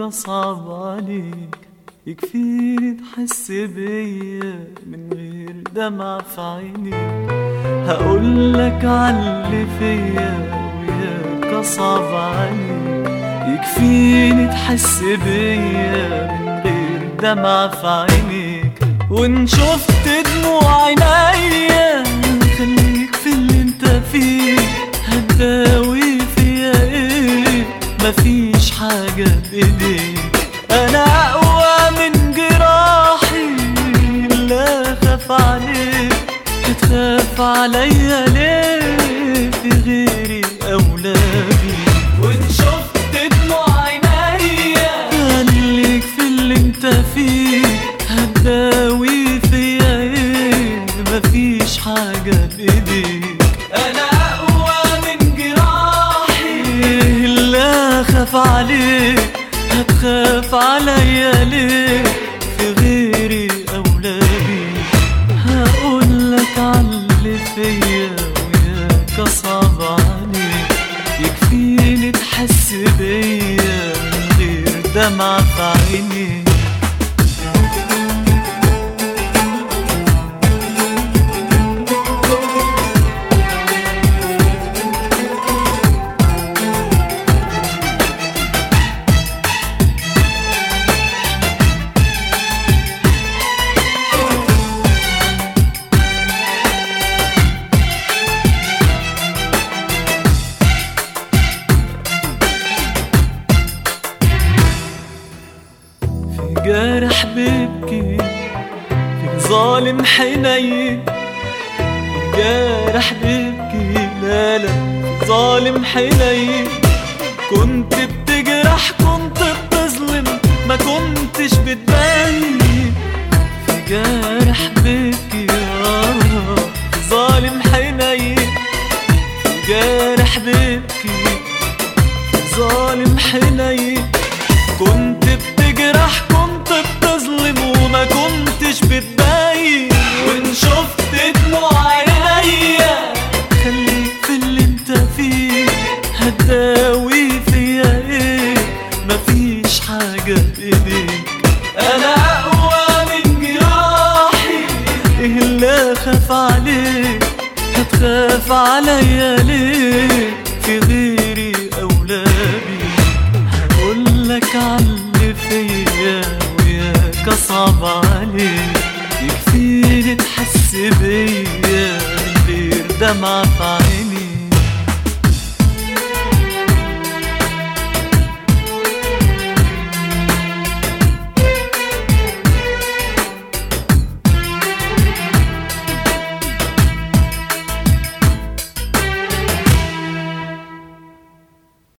اصعب عليك يكفيني تحس بيا من غير دمع في عينيك هقولك عاللي فيا وياك اصعب عليك يكفيني تحس بيا من غير دمع في عينيك وان شفت دموع عينيا خليك في اللي انت فيه هتداوي فيا ايه مفيش حاجة بايديك انا اقوى من جراحي لا خاف عليك تخاف عليا ليه في غيري اولادي وان شفت دموع عينيا خليك في اللي انت فيه هتداوي فيا ايه مفيش حاجة بايديك انا اقوى من جراحي لا خاف عليك هتخاف عليا ليه في غيري اولادي هقولك عاللي فيا وياك اصعب عليك يكفيني تحس بيا من غير دمع في عينيك في جارح بيبكي في ظالم حنين في جارح بيبكي لا لا في ظالم حنين كنت بتجرح كنت بتظلم ما كنتش بتبين في جارح بيبكي آه في ظالم حنين في جارح بيبكي في ظالم حنين كنت بتجرح كنت بتظلم وما كنتش بتبين وان شفت دموع عينيا خليك في اللي انت فيه هتداوي فيا ايه مفيش حاجة بايديك انا اقوى من جراحي ايه اللي اخاف عليك هتخاف عليا ليه في غيري اولادي هقولك عاللي فيا وياك اصعب